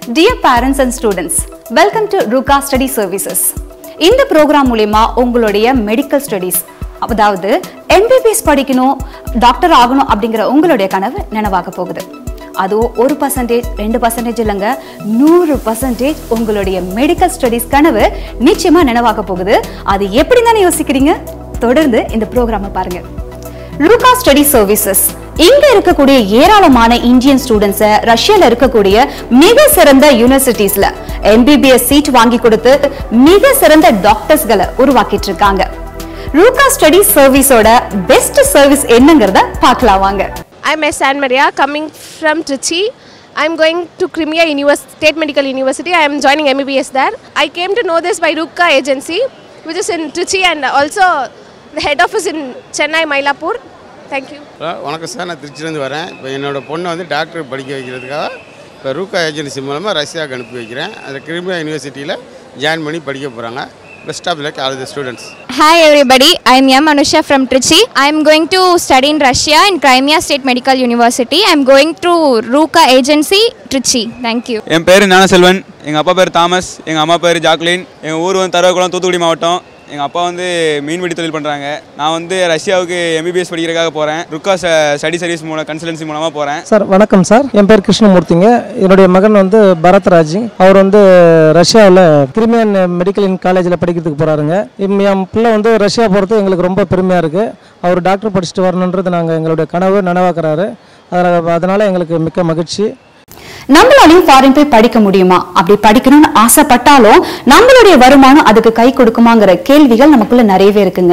Dear parents and students, welcome to Ruka Study Services. இந்த program மூலியமா உங்களுடைய medical studies அதாவது எம்பிபிஎஸ் படிக்கணும் டாக்டர் ஆகணும் அப்படிங்கிற உங்களுடைய கனவு நினைவாக போகுது அதுவும் ஒரு பர்சன்டேஜ் ரெண்டு பர்சன்டேஜ் இல்லைங்க நூறு பர்சன்டேஜ் உங்களுடைய மெடிக்கல் ஸ்டடீஸ் கனவு நிச்சயமா நினைவாக போகுது அது எப்படி தானே யோசிக்கிறீங்க தொடர்ந்து இந்த ப்ரோக்ராமை பாருங்க லுகா ஸ்டடி சர்வீசஸ் இங்க இருக்கக்கூடிய ஏராளமான இந்தியன் ஸ்டூடெண்ட்ஸை ரஷ்யால இருக்கக்கூடிய மிக சிறந்த யூனிவர்சிட்டிஸ்ல எம்பிபிஎஸ் சீட் வாங்கி கொடுத்து மிக சிறந்த டாக்டர்ஸ்களை உருவாக்கிட்டு இருக்காங்க லூகா ஸ்டடி சர்வீஸோட பெஸ்ட் சர்வீஸ் என்னங்கறத பார்க்கலாம் வாங்க I'm S. Anne Maria, coming from Trichy. I'm going to Crimea Univers- State Medical University. I am joining MBBS there. I came to know this by Rukka Agency, which is in Trichy and also the head office in Chennai, Mylapore. Thank you. Hello வணக்கம் sir நான் திருச்சிலேருந்து வரேன் இப்போ என்னோடய பொண்ணை வந்து doctor படிக்க வைக்கிறதுக்காக இப்போ ரூகா ஏஜென்சி மூலமாக ரஷ்யாவுக்கு அனுப்பி வைக்கிறேன் அந்த கிரிமியா யூனிவர்சிட்டியில் ஜாயின் பண்ணி படிக்க போகிறாங்க best of luck all the students Hi everybody, I am M. Anusha from Trichy. I am going to study in Russia in Crimea State Medical University. I am going to Ruka Agency, Trichy. Thank you. என் பேர் ஞானசெல்வன் எங்கள் அப்பா பேர் Thomas எங்கள் அம்மா பேர் Jacqueline எங்கள் ஊர் வந்து தரவக்குளம் தூத்துக்குடி மாவட்டம் எங்கள் அப்பா வந்து மீன்பிடி தொழில் பண்ணுறாங்க நான் வந்து ரஷ்யாவுக்கு எம்பிபிஎஸ் படிக்கிறதுக்காக போகிறேன் ருக்கா ஸ்டடி சர்வீஸ் மூலம் கன்சல்டன்சி மூலமாக போகிறேன் சார் வணக்கம் சார் என் பேர் கிருஷ்ணமூர்த்திங்க என்னுடைய மகன் வந்து பரத்ராஜ் அவர் வந்து ரஷ்யாவில் கிரிமியன் மெடிக்கல் காலேஜில் படிக்கிறதுக்கு போகிறாருங்க என் பிள்ளை வந்து ரஷ்யா போகிறது எங்களுக்கு ரொம்ப பெருமையாக இருக்குது அவர் டாக்டர் படிச்சுட்டு வரணுன்றது நாங்கள் எங்களுடைய கனவு நனவாக்குறாரு அதில் அதனால் எங்களுக்கு மிக்க மகிழ்ச்சி நம்மளாலையும் ஃபாரின் போய் படிக்க முடியுமா அப்படி படிக்கணும்னு ஆசைப்பட்டாலும் நம்மளுடைய வருமானம் அதுக்கு கை கொடுக்குமாங்கிற கேள்விகள் நமக்குள்ள நிறையவே இருக்குங்க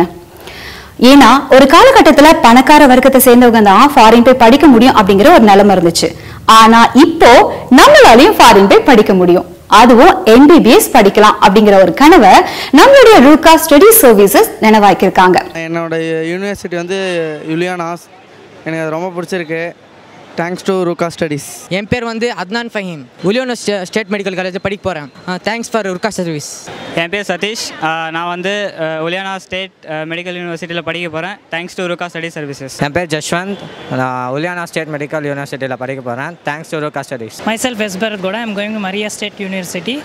ஏன்னா ஒரு காலகட்டத்துல பணக்கார வர்க்கத்தை சேர்ந்தவங்க தான் ஃபாரின் போய் படிக்க முடியும் அப்படிங்கிற ஒரு நிலைமை இருந்துச்சு ஆனா இப்போ நம்மளாலையும் ஃபாரின் போய் படிக்க முடியும் அதுவும் எம்பிபிஎஸ் படிக்கலாம் அப்படிங்கிற ஒரு கனவை நம்மளுடைய ரூகா ஸ்டடி சர்வீசஸ் நினைவாக்கியிருக்காங்க என்னோட யூனிவர்சிட்டி வந்து யுலியானாஸ் எனக்கு அது ரொம்ப பிடிச்சிருக்கு தேங்க்ஸ் டு ரூகா ஸ்டடீஸ் என் பேர் வந்து அத்னான் ஃபஹீம் உலியோனோ ஸ்டேட் மெடிக்கல் காலேஜ் படிக்க போகிறேன் தேங்க்ஸ் ஃபார் உர்கா சர்வீஸ் என் பேர் சதீஷ் ஆஹ் நான் வந்து அஹ், உலியானா ஸ்டேட் அஹ், மெடிக்கல் யூனிவர்சிட்டியில் படிக்க போகிறேன் thanks to Ruka study services என் பேர் ஜஷ்வந்த் நான் உலியானா ஸ்டேட் மெடிக்கல் யூனிவர்சிட்டியில் படிக்க போகிறேன் thanks to Ruka studies Myself S. Bharat Goda. I'm going to Maria State University.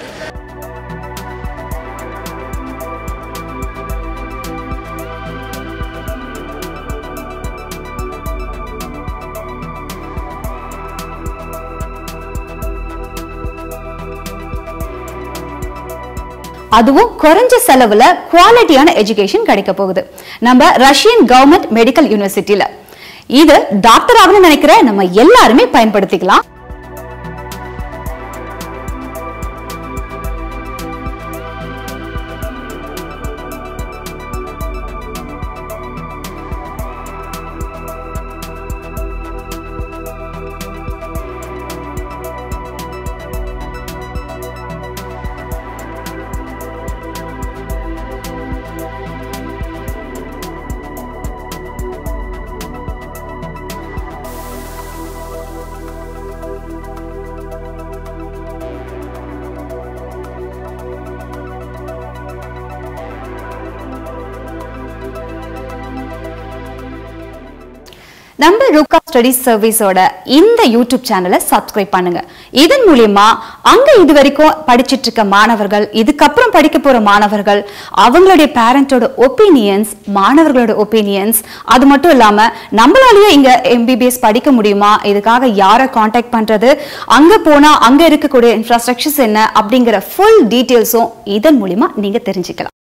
அதுவும் குறைஞ்ச செலவுல குவாலிட்டியான எஜுகேஷன் கிடைக்க போகுது நம்ம ரஷ்யன் கவர்மெண்ட் மெடிக்கல் யூனிவர்சிட்டியில இது டாக்டர் ஆகணும்னு நினைக்கிற நம்ம எல்லாருமே பயன்படுத்திக்கலாம் நம்ம ரூகா ஸ்டடிஸ் சர்வீஸோட இந்த யூடியூப் சேனலை சப்ஸ்கிரைப் பண்ணுங்க இதன் மூலியமா அங்க இது வரைக்கும் படிச்சிட்டு இருக்க மாணவர்கள் இதுக்கப்புறம் படிக்க போற மாணவர்கள் அவங்களுடைய பேரண்டோட ஒப்பீனியன்ஸ் மாணவர்களோட ஒப்பீனியன்ஸ் அது மட்டும் இல்லாம நம்மளாலேயே இங்க எம்பிபிஎஸ் படிக்க முடியுமா இதுக்காக யாரை காண்டாக்ட் பண்றது அங்க போனா அங்க இருக்கக்கூடிய இன்ஃப்ராஸ்ட்ரக்சர்ஸ் என்ன அப்படிங்கிற ஃபுல் டீட்டெயில்ஸும் இதன் மூலியமா நீங்க தெரிஞ்சுக்கலாம்